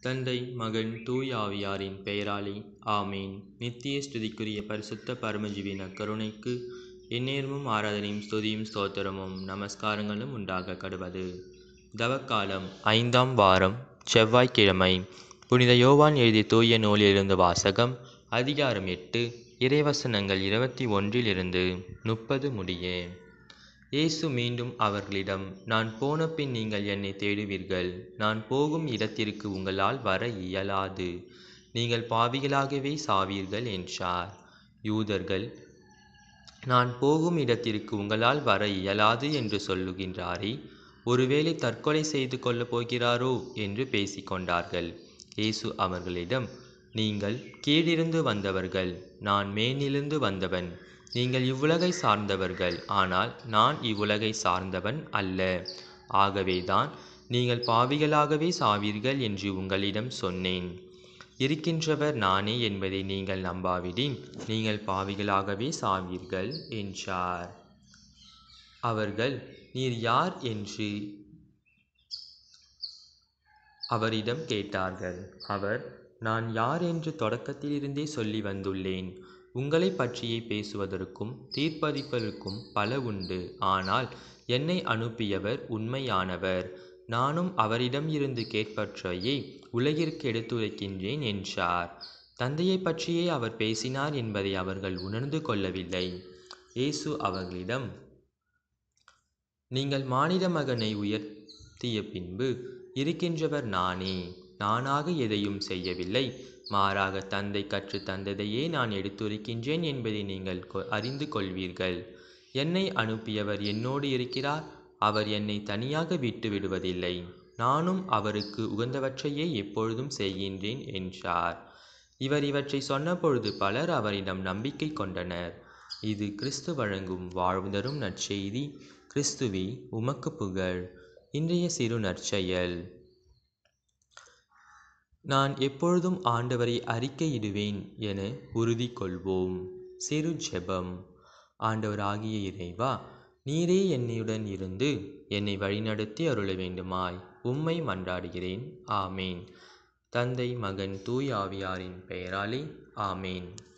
தந்தை மகன் தூய் ஆவியாரின் பெயராலே ஆமீன் நித்திய ஸ்துதிக்குரிய பரிசுத்த பரமஜீவின கருணைக்கு எந்நேரமும் ஆராதனையும் ஸ்துதியும் ஸ்தோத்திரமும் நமஸ்காரங்களும் உண்டாக கடுவது தவக்காலம் ஐந்தாம் வாரம் செவ்வாய்க்கிழமை புனித யோவான் எழுதிய தூய நூலிலிருந்து வாசகம் அதிகாரம் எட்டு இறைவசனங்கள் இருபத்தி ஒன்றிலிருந்து முப்பது முடிய இயேசு மீண்டும் அவர்களிடம் நான் போன பின் நீங்கள் என்னை தேடுவீர்கள் நான் போகும் இடத்திற்கு உங்களால் வர இயலாது நீங்கள் பாவிகளாகவே சாவீர்கள் என்றார் யூதர்கள் நான் போகும் இடத்திற்கு உங்களால் வர இயலாது என்று சொல்லுகின்றாரே ஒருவேளை தற்கொலை செய்து கொள்ளப் போகிறாரோ என்று பேசிக்கொண்டார்கள் இயேசு அவர்களிடம் நீங்கள் கீழிருந்து வந்தவர்கள் நான் மேனிலிருந்து வந்தவன் நீங்கள் இவ்வுலகை சார்ந்தவர்கள் ஆனால் நான் இவ்வுலகை சார்ந்தவன் அல்ல ஆகவேதான் நீங்கள் பாவிகளாகவே சாவீர்கள் என்று உங்களிடம் சொன்னேன் இருக்கின்றவர் நானே என்பதை நீங்கள் நம்பாவிடின் நீங்கள் பாவிகளாகவே சாவீர்கள் என்றார் அவர்கள் நீர் யார் என்று அவரிடம் கேட்டார்கள் அவர் நான் யார் என்று தொடக்கத்திலிருந்தே சொல்லி வந்துள்ளேன் உங்களை பற்றியே பேசுவதற்கும் தீர்ப்பளிப்பதற்கும் பல உண்டு ஆனால் என்னை அனுப்பியவர் உண்மையானவர் நானும் அவரிடம் இருந்து கேட்பற்றையே உலகிற்கு எடுத்துரைக்கின்றேன் என்றார் தந்தையை பற்றியே அவர் பேசினார் என்பதை அவர்கள் உணர்ந்து கொள்ளவில்லை இயேசு அவர்களிடம் நீங்கள் மானிட மகனை உயர்த்திய பின்பு இருக்கின்றவர் நானே நானாக எதையும் செய்யவில்லை மாறாக தந்தை கற்று தந்ததையே நான் எடுத்துரைக்கின்றேன் என்பதை நீங்கள் அறிந்து கொள்வீர்கள் என்னை அனுப்பியவர் என்னோடு இருக்கிறார் அவர் என்னை தனியாக விட்டு விடுவதில்லை நானும் அவருக்கு உகந்தவற்றையே எப்பொழுதும் செய்கின்றேன் என்றார் இவர் இவற்றை சொன்னபொழுது பலர் அவரிடம் நம்பிக்கை கொண்டனர் இது கிறிஸ்து வழங்கும் வாழ்வு தரும் நற்செய்தி கிறிஸ்துவி உமக்கு புகழ் இன்றைய சிறு நற்செயல் நான் எப்பொழுதும் ஆண்டவரை அறிக்கையிடுவேன் என உறுதி கொள்வோம் சிறு ஜெபம் ஆண்டவராகிய இறைவா நீரே என்னுடன் இருந்து என்னை வழிநடத்தி அருள வேண்டுமாய் உம்மை மன்றாடுகிறேன் ஆமேன் தந்தை மகன் தூய் ஆவியாரின் பெயராலே ஆமேன்